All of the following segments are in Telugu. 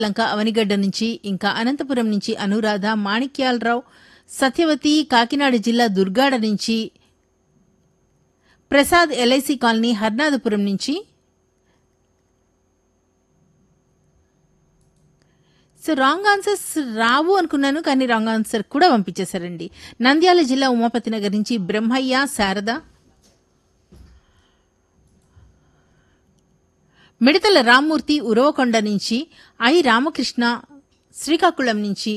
లంక అవనిగడ్డ నుంచి ఇంకా అనంతపురం నుంచి అనురాధ మాణిక్యాలరావు సత్యవతి కాకినాడ జిల్లా దుర్గాడ నుంచి ప్రసాద్ ఎల్ఐసి కాలనీ హర్నాథపురం నుంచి సో రాంగ్ ఆన్సర్స్ రావు అనుకున్నాను కానీ రాంగ్ ఆన్సర్ కూడా పంపించేశారండి నంద్యాల జిల్లా ఉమాపతి నగర్ నుంచి బ్రహ్మయ్య శారద మిడతల రామ్మూర్తి ఉరవకొండ నుంచి ఐ రామకృష్ణ శ్రీకాకుళం నుంచి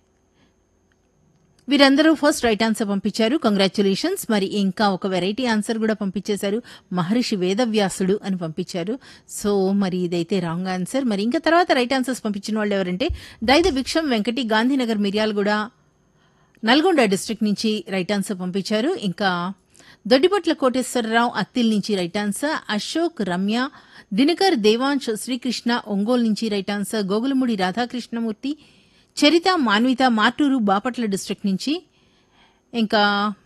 వీరందరూ ఫస్ట్ రైట్ ఆన్సర్ పంపించారు కంగ్రాచులేషన్స్ మరి ఇంకా ఒక వెరైటీ ఆన్సర్ కూడా పంపించేశారు మహర్షి వేదవ్యాసుడు అని పంపించారు సో మరి ఇదైతే రాంగ్ ఆన్సర్ మరి ఇంకా తర్వాత రైట్ ఆన్సర్స్ పంపించిన వాళ్ళు ఎవరంటే దైద భిక్షం వెంకటి గాంధీనగర్ మిర్యాలగూడ నల్గొండ డిస్ట్రిక్ట్ నుంచి రైట్ ఆన్సర్ పంపించారు ఇంకా దొడ్డిపట్ల కోటేశ్వరరావు అత్తిల్ నుంచి రైట్ ఆన్సర్ అశోక్ రమ్య దినకర్ దేవాంశ్ శ్రీకృష్ణ ఒంగోలు నుంచి right answer Gogulamudi Radhakrishnamurthy Charitha Manvitha Martur Bapatla district నుంచి ఇంకా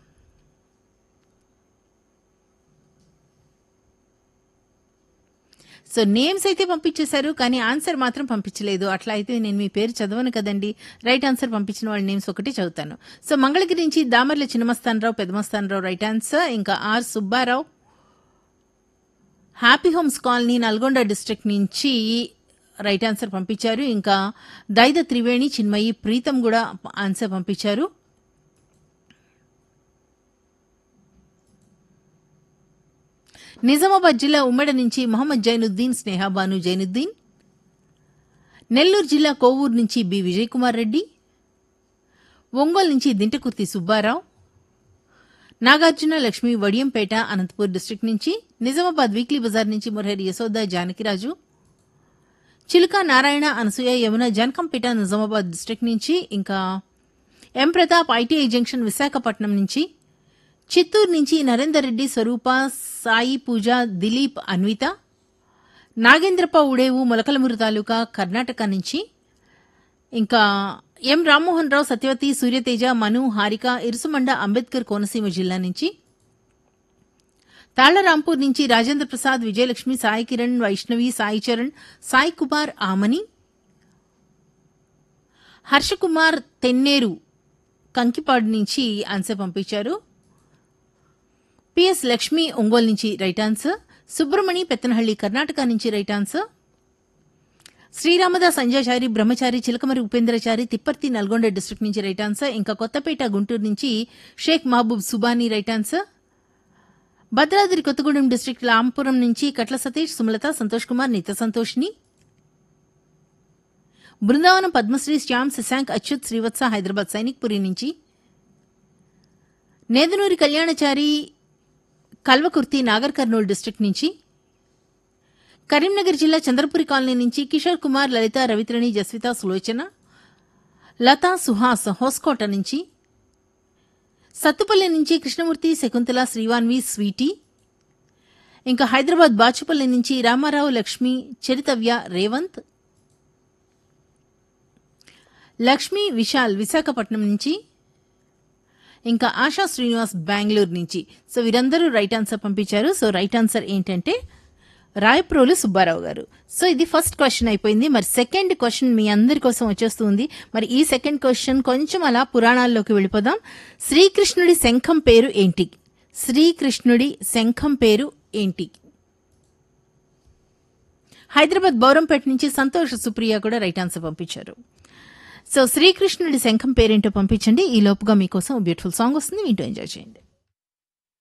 సో నేమ్స్ అయితే పంపించేశారు కానీ ఆన్సర్ మాత్రం పంపించలేదు అట్లా అయితే నేను మీ పేరు చదవను కదండి రైట్ ఆన్సర్ పంపించిన వాళ్ళ నేమ్స్ ఒకటి చదువుతాను సో మంగళగిరి నుంచి దామర్ల చిన్నమస్తానరావు పెదమస్తానరావు రైట్ ఆన్సర్ ఇంకా R Subbarao happy homes colony Nalgonda district నుంచి రైట్ ఆన్సర్ పంపించారు ఇంకా దైద త్రివేణి చిన్మయి ప్రీతం కూడా ఆన్సర్ పంపించారు నిజామాబాద్ జిల్లా ఉమ్మడి నుంచి మొహమ్మద్ జైనుద్దీన్ స్నేహాబాను జైనుద్దీన్ నెల్లూరు జిల్లా కోవూరు నుంచి బి విజయ్ కుమార్ రెడ్డి ఒంగోలు నుంచి దింటకుర్తి సుబ్బారావు నాగార్జున లక్ష్మి వడియంపేట అనంతపూర్ డిస్ట్రిక్ట్ నుంచి నిజామాబాద్ వీక్లీ బజార్ నుంచి మురహరి యశోద జానకిరాజు చిలుక నారాయణ అనసూయ యమున జనకంపేట నిజామాబాద్ డిస్ట్రిక్ట్ నుంచి ఇంకా M Pratap ITI junction Visakhapatnam నుంచి చిత్తూరు నుంచి నరేందర్ రెడ్డి స్వరూప సాయి పూజ దిలీప్ అన్విత నాగేంద్రప ఉడేవు మొలకలమూరు తాలూకా కర్ణాటక నుంచి ఇంకా ఎం రామ్మోహన్ రావు సత్యవతి సూర్యతేజ మను హారిక ఇరుసుమండ అంబేద్కర్ కోనసీమ జిల్లా నుంచి తాళ్లరాంపూర్ నుంచి రాజేంద్ర ప్రసాద్ విజయలక్ష్మి సాయి కిరణ్ వైష్ణవి సాయి చరణ్ సాయి కుమార్ ఆమని హర్షకుమార్ తెన్నేరు కంకిపాడు నుంచి ఆన్సర్ పంపించారు పిఎస్ లక్ష్మి ఒంగోలు నుంచి రైట్ ఆన్సర్ సుబ్రమణి పెత్తనహళ్లి కర్ణాటక నుంచి right answer Sriramadas Sanjayachari Brahmachari Chilakamari Upendrachari Tipparthi Nalgonda district నుంచి రైట్ ఆన్సర్ ఇంకా కొత్తపేట గుంటూరు నుంచి Sheikh Mahaboob Subhani right answer Bhadradri Kothagudem district Lampuram నుంచి కట్ల సతీష్ సుమలత సంతోష్ కుమార్ నిత్య సంతోష్ని బృందావనం పద్మశ్రీ శ్యామ్ శశాంక్ అచ్యుత్ శ్రీవత్స హైదరాబాద్ సైనిక్పురి నుంచి నేదనూరి కళ్యాణచారి కల్వకుర్తి నాగర్ కర్నూలు డిస్ట్రిక్ట్ నుంచి కరీంనగర్ జిల్లా చంద్రపురి కాలనీ నుంచి కిషోర్ కుమార్ లలిత రవిత్రణి జస్విత సులోచన లతా సుహాస్ హోస్కోట నుంచి సత్తుపల్లి నుంచి కృష్ణమూర్తి శకుంతల శ్రీవాన్వి స్వీటీ ఇంకా హైదరాబాద్ బాచుపల్లి నుంచి రామారావు లక్ష్మి చరితవ్య రేవంత్ లక్ష్మి విశాల్ విశాఖపట్నం నుంచి ఇంకా ఆశా శ్రీనివాస్ బెంగళూరు నుంచి సో వీరందరూ రైట్ ఆన్సర్ పంపించారు సో రైట్ ఆన్సర్ ఏంటంటే రాయప్రోలు సుబ్బారావు గారు సో ఇది ఫస్ట్ క్వశ్చన్ అయిపోయింది మరి సెకండ్ క్వశ్చన్ మీ అందరి కోసం వచ్చేస్తుంది మరి ఈ సెకండ్ క్వశ్చన్ కొంచెం అలా పురాణాల్లోకి వెళ్ళిపోదాం శ్రీకృష్ణుడి శంఖం పేరు ఏంటి శ్రీకృష్ణుడి శంఖం పేరు ఏంటి హైదరాబాద్ బౌరంపేట నుంచి సంతోష్ సుప్రియ కూడా రైట్ ఆన్సర్ పంపించారు సో శ్రీకృష్ణుడి శంఖం పేరేంటో పంపించండి ఈ లోపుగా మీకోసం బ్యూటిఫుల్ సాంగ్ వస్తుంది వింటూ ఎంజాయ్ చేయండి